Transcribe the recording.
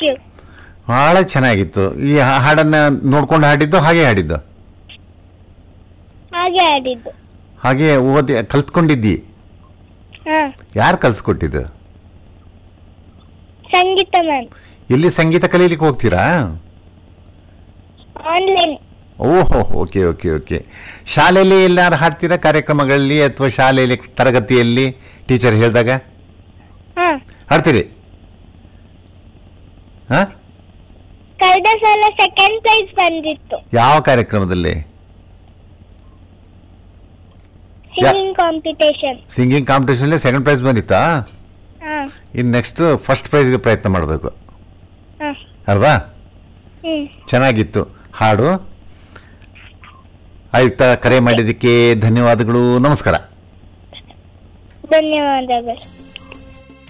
you ಬಹಳ ಚೆನ್ನಾಗಿತ್ತು ಈ ಹಾ- ಹಾಡನ್ನ ನೋಡ್ಕೊಂಡು ಹಾಡಿದ್ದು ಹಾಗೆ ಹಾಡಿದ್ದು ಹಾಗೆ ಆಡಿದ್ದು ಹಾಗೆ ಓದಿ ಕಲ್ತ್ಕೊಂಡಿದ್ದಿ ಹಾ ಯಾರು ಕಲ್ಸ್ಕೊಟ್ಟಿದ್ದು ಸಂಗೀತ ಮ್ಯಾಮ್ ಎಲ್ಲಿ ಸಂಗೀತ ಕಲೀಲಿಕ್ಕೆ ಹೋಗ್ತೀರಾ ಆನ್ಲೈನ್ ಓಹೋ ಓಕೆ ಓಕೆ ಓಕೆ ಶಾಲೆಯಲ್ಲಿ ಎಲ್ಲಾರು ಹಾಡ್ತೀರಾ ಕಾರ್ಯಕ್ರಮಗಳಲ್ಲಿ ಅಥವಾ ಶಾಲೆಯಲ್ಲಿ ತರಗತಿಯಲ್ಲಿ ಟೀಚರ್ ಹೇಳಿದಾಗ ಹಾ ಹಾಡ್ತೀರಿ ಹಾ ಕಳೆದ ಸಲ ಸೆಕೆಂಡ್ ಪ್ರೈಸ್ ಬಂದಿತ್ತು ಯಾವ ಕಾರ್ಯಕ್ರಮದಲ್ಲಿ singing competition singing competition second prize ಬಂದಿತ್ತಾ ಹಾ ಇನ್ನು ನೆಕ್ಸ್ಟ್ ಫಸ್ಟ್ ಪ್ರೈಸ್ಗೆ ಪ್ರಯತ್ನ ಮಾಡಬೇಕು ಹಾ ಅಲ್ವಾ ಹ್ಮ್ ಚೆನ್ನಾಗಿತ್ತು ಹಾಡು ಆಯ್ತಾ ಕರೆ ಮಾಡಿದ್ದಕ್ಕೆ ಧನ್ಯವಾದಗಳು ನಮಸ್ಕಾರ ಧನ್ಯವಾದಗಳು